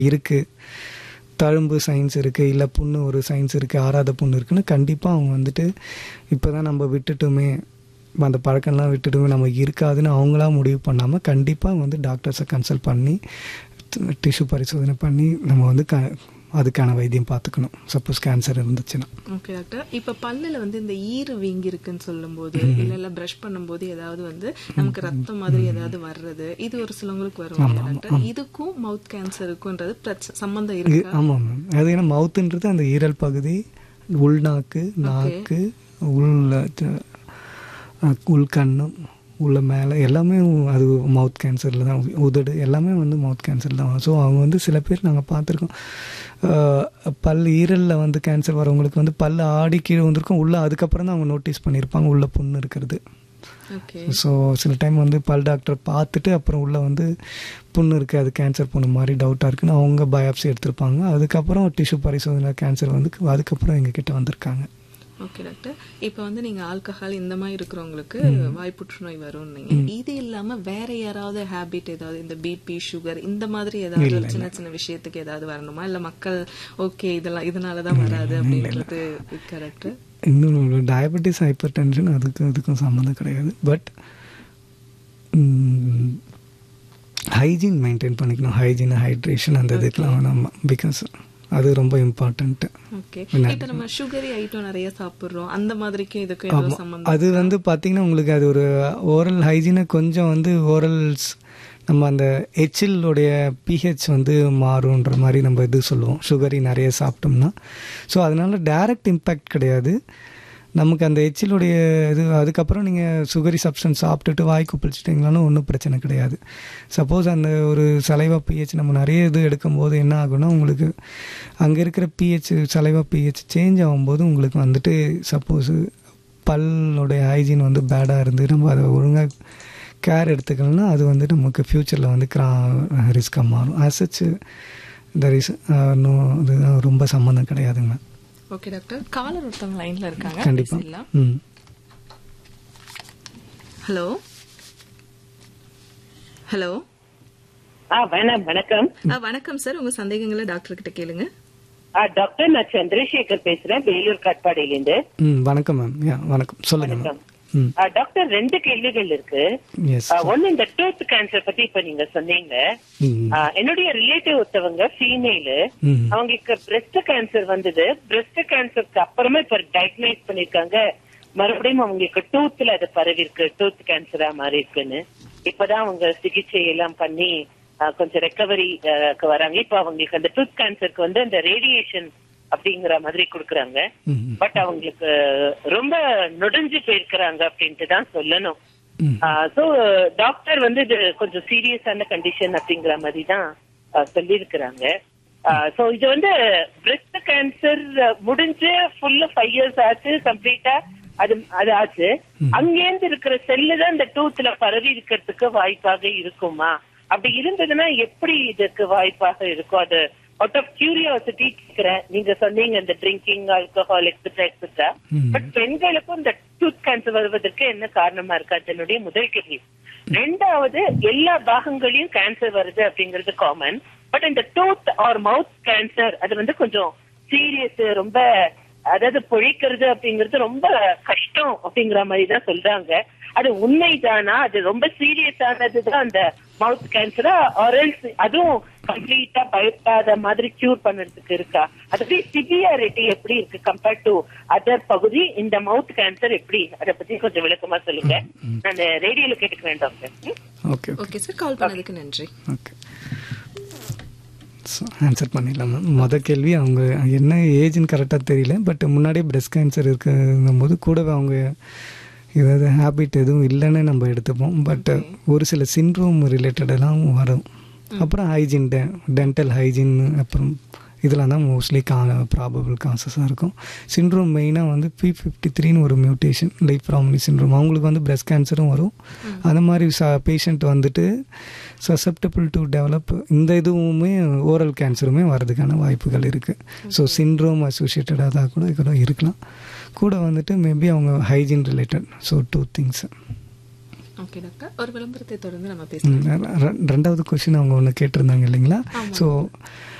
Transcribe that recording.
இருக்குது தழும்பு சயின்ஸ் இருக்குது இல்லை புண்ணு ஒரு சயின்ஸ் இருக்குது ஆறாத புண்ணு இருக்குன்னு கண்டிப்பாக அவங்க வந்துட்டு இப்போ தான் நம்ம விட்டுட்டுமே அந்த பழக்கம்லாம் விட்டுட்டுமே நமக்கு இருக்காதுன்னு அவங்களா முடிவு பண்ணாமல் கண்டிப்பாக வந்து டாக்டர்ஸை கன்சல்ட் பண்ணி டிஷ்யூ பரிசோதனை பண்ணி நம்ம வந்து க அதுக்கான வைத்தியம் பார்த்துக்கணும் சப்போஸ் கேன்சர் இருந்துச்சுன்னா ஓகே டாக்டர் இப்ப பல்லுல வந்து இந்த ஈறு வீங்கி இருக்குன்னு சொல்லும்போது இல்ல இல்ல பிரஷ் பண்ணும்போது ஏதாவது வந்து நமக்கு ரத்தம் மாதிரி ஏதாவது வர்றது இது ஒரு சிலவங்களுக்கு வரும் இல்லையா டாக்டர் இதுக்கும் மவுத் கேன்சருக்கும்ன்றது பிரச்ச- சம்பந்தம் இது இருக்கா ஆமாம் மேம் அது ஏன்னா மவுத்துன்றது அந்த ஈரல் பகுதி உள்நாக்கு நாக்கு உள்ள த- அஹ் உள்கண்ணு உள்ள மேலே எல்லாமே அது மவுத் கேன்சரில் தான் உதடு எல்லாமே வந்து மவுத் கேன்சர் தான் ஸோ அவங்க வந்து சில பேர் நாங்கள் பார்த்துருக்கோம் அஹ் பல் ஈரலில் வந்து கேன்சர் வரவங்களுக்கு வந்து பல் ஆடி கீழே வந்திருக்கும் உள்ளே அதுக்கப்புறம் தான் அவங்க நோட்டீஸ் பண்ணியிருப்பாங்க உள்ள புண்ணு இருக்கிறது ஓகே ஸோ சில டைம் வந்து பல் டாக்டர் பார்த்துட்டு அப்புறம் உள்ளே வந்து புண்ணு இருக்குது அது கேன்சர் புண்ணு மாதிரி டவுட்டாக இருக்குன்னு அவங்க பயாப்சி எடுத்திருப்பாங்க அதுக்கப்புறம் டிஷ்யூ பரிசோதனை கேன்சர் வந்து அதுக்கப்புறம் எங்ககிட்ட வந்திருக்காங்க ஓகே டாக்டர் இப்ப வந்து நீங்க ஆல்கஹால் இந்த மாதிரி இருக்கிறவங்களுக்கு வாய் புற்றுநோய் வரும் நீங்க இது இல்லாம வேற யாராவது ஹேபிட் ஏதாவது இந்த பிபி சுகர் இந்த மாதிரி ஏதாவது ஒரு சின்ன சின்ன விஷயத்துக்கு ஏதாவது வரணுமா இல்ல மக்கள் ஓகே இதெல்லாம் இதனாலதான் வராது அப்படின்றது இருக்கா டாக்டர் இன்னும் டயபெட்டிஸ் ஹைப்பர் டென்ஷன் அதுக்கு அதுக்கும் சம்மந்தம் கிடையாது பட் ஹைஜீன் மெயின்டைன் பண்ணிக்கணும் ஹைஜீன் ஹைட்ரேஷன் அந்த இதுக்கெலாம் நம்ம பிகாஸ் அது ரொம்ப இம்பார்ட்டண்ட்டு ஓகே இப்ப நம்ம சுகரி ஐட்டம் நிறைய சாப்பிடுறோம் அந்த மாதிரிக்கும் இதுக்கும் ஏதோ சம்பந்தம் அது வந்து பார்த்தீங்கன்னா உங்களுக்கு அது ஒரு ஓரல் ஹைஜீனை கொஞ்சம் வந்து ஓரல்ஸ் நம்ம அந்த எச்சிலுடைய பிஹெச் வந்து மாறுன்ற மாதிரி நம்ம இது சொல்லுவோம் சுகரி நிறைய சாப்பிட்டோம்னா ஸோ அதனால டைரக்ட் இம்பேக்ட் கிடையாது நமக்கு அந்த எச்சிலுடைய இது அதுக்கப்புறம் நீங்கள் சுகரி சப்ஸ்டன்ஸ் சாப்பிட்டுட்டு வாய் குப்பிச்சிட்டிங்களாலும் ஒன்றும் பிரச்சனை கிடையாது சப்போஸ் அந்த ஒரு சலைவா பிஹெச் நம்ம நிறைய இது எடுக்கும்போது என்ன ஆகும்னா உங்களுக்கு அங்கே இருக்கிற பிஹெச் சலைவா பிஹெச் சேஞ்ச் ஆகும்போது உங்களுக்கு வந்துட்டு சப்போஸ் பல்லோடைய ஹைஜீன் வந்து பேடாக இருந்து நம்ம அதை ஒழுங்காக கேர் எடுத்துக்கலன்னா அது வந்து நமக்கு ஃப்யூச்சரில் வந்து கிரா ரிஸ்க்காக மாறும் ஆசச்சு இந்த ரிஸ் நோ இது ரொம்ப சம்மந்தம் கிடையாதுங்க ஓகே டாக்டர் காலர் ஒருத்தவங்க லைன்ல இருக்காங்க கண்டிப்பா. பேசிடலாம் ம் ஹலோ ஹலோ ஆ வணக்கம் வணக்கம் வணக்கம் சார் உங்க சந்தேகங்களை டாக்டர் கிட்ட கேளுங்க ஆ, டாக்டர் நான் சந்திரசேகர் பேசுறேன் வேலூர் காட்பாடியிலிருந்து ம் வணக்கம் மேம் யா வணக்கம் சொல்லுங்கள் மேம் ம் ஆ, டாக்டர் ரெண்டு கேள்விகள் இருக்கு எஸ் ஆ, ஒண்ணு இந்த டூத் கேன்சர் பத்தி இப்ப நீங்க சொன்னீங்க ம் ஆ, என்னுடைய ரிலேட்டிவ் ஒருத்தவங்க ஃபீமேலு ம் அவங்களுக்கு பிரஸ்ட் கேன்சர் வந்தது பிரஸ்ட் கேன்சருக்கு அப்புறமா இப்ப டயக்னைஸ் பண்ணிருக்காங்க மறுபடியும் அவங்களுக்கு டூத்ல அது பரவி இருக்கு டூத் கேன்சரா மாறி இருக்குன்னு இப்பதான் அவங்க சிகிச்சை எல்லாம் பண்ணி ஆ, கொஞ்சம் ரெக்கவரி வராங்க இப்ப அவங்களுக்கு அந்த டூத் கேன்சருக்கு வந்து அந்த ரேடியேஷன் அப்படிங்கிற மாதிரி கொடுக்குறாங்க ம் பட் அவங்களுக்கு ரொம்ப நொடிஞ்சு போயிருக்கிறாங்க அப்படின்ட்டு தான் சொல்லணும் ம் சோ டாக்டர் வந்து இது கொஞ்சம் சீரியஸான கண்டிஷன் அப்படிங்கிற மாதிரி தான் சொல்லியிருக்கிறாங்க சோ இது வந்து பிரஸ்ட் கேன்சர் முடிஞ்சு ஃபுல்லா ஃபைவ் இயர்ஸ் ஆச்சு கம்ப்ளீட்டா அது அது ஆச்சு அங்கேருந்து இருக்கிற செல்லு தான் இந்த டூத்ல பரவி இருக்கிறதுக்கு வாய்ப்பாக இருக்குமா அப்படி இருந்ததுன்னா எப்படி இதுக்கு வாய்ப்பாக இருக்கும் அது அவுட் ஆஃப் கியூரியாசிட்டி கேக்குறேன் நீங்க சொன்னீங்க இந்த drinking alcohol etcetera etcetera but பெண்களுக்கும் இந்த டூத் கேன்சர் வருவதற்கு என்ன காரணமா இருக்கு அது என்னுடைய முதல் கேள்வி ரெண்டாவது எல்லா பாகங்களையும் கேன்சர் வருது அப்படிங்கிறது காமன் பட் இந்த டூத் ஆர் மவுத் கேன்சர் அது வந்து கொஞ்சம் சீரியஸ் ரொம்ப அதாவது பொழிக்கிறது அப்படிங்கிறது ரொம்ப கஷ்டம் அப்படிங்கிற மாதிரி தான் சொல்றாங்க அது உண்மைதானா அது ரொம்ப சீரியஸானதுதான் அந்த மவுத் கேன்சரா ஆரல்ஸ் அதுவும் கம்ப்ளீட்டா பயப்படாத மாதிரி கியூர் பண்ணுறதுக்கு இருக்கா அதுவே சிவியாரிட்டி எப்படி இருக்கு கம்பேர்ட் டு அதர் பகுதி இந்த மவுத் கேன்சர் எப்படி அதை பத்தி கொஞ்சம் விளக்கமா சொல்லுங்க நான் ரேடியோல கேட்டுக்கிறேன் டாக்டர் ம்? ஓகே ஓகே சார் கால் பண்ணதுக்கு நன்றி ஓகே ஸோ ஆன்சர் பண்ணிடலாம் மேம் மொதல் கேள்வி அவங்க என்ன ஏஜ்னு கரெக்டாக தெரியல பட் முன்னாடியே பிரஸ்ட் கேன்சர் இருக்குங்கும் போது கூடவே அவங்க ஏதாவது ஹேபிட் எதுவும் இல்லைன்னு நம்ம எடுத்துப்போம் பட் ஒரு சில சின்ட்ரோம் ரிலேட்டடெல்லாம் வரும் அப்புறம் ஹைஜீன் டெ டென்டல் ஹைஜீன் அப்புறம் இதெல்லாம் தான் மோஸ்ட்லி கா ப்ராபபிள் காசஸாக இருக்கும் சின்ட்ரோம் மெயினாக வந்து பி ஃபிஃப்டி த்ரீன்னு ஒரு மியூட்டேஷன் லைஃப் ப்ராமலி சின்ட்ரோம் அவங்களுக்கு வந்து பிரஸ்ட் கேன்சரும் வரும் அந்த மாதிரி ச பேஷண்ட் வந்துட்டு சசப்டபிள் டு டெவலப் இந்த இதுவுமே ஓரல் கேன்சருமே வரதுக்கான வாய்ப்புகள் இருக்குது ஸோ சின்ட்ரோம் அசோசியேட்டடாக தான் கூட கூட இருக்கலாம் கூட வந்துட்டு மேபி அவங்க hygiene related so two things okay doctor ஒரு விளம்பரத்தை தொடர்ந்து நம்ம பேசலாம் ம், ரெ- ரெண்டாவது கொஸ்டின் அவங்க ஒன்று கேட்டிருந்தாங்க இல்லைங்களா ஸோ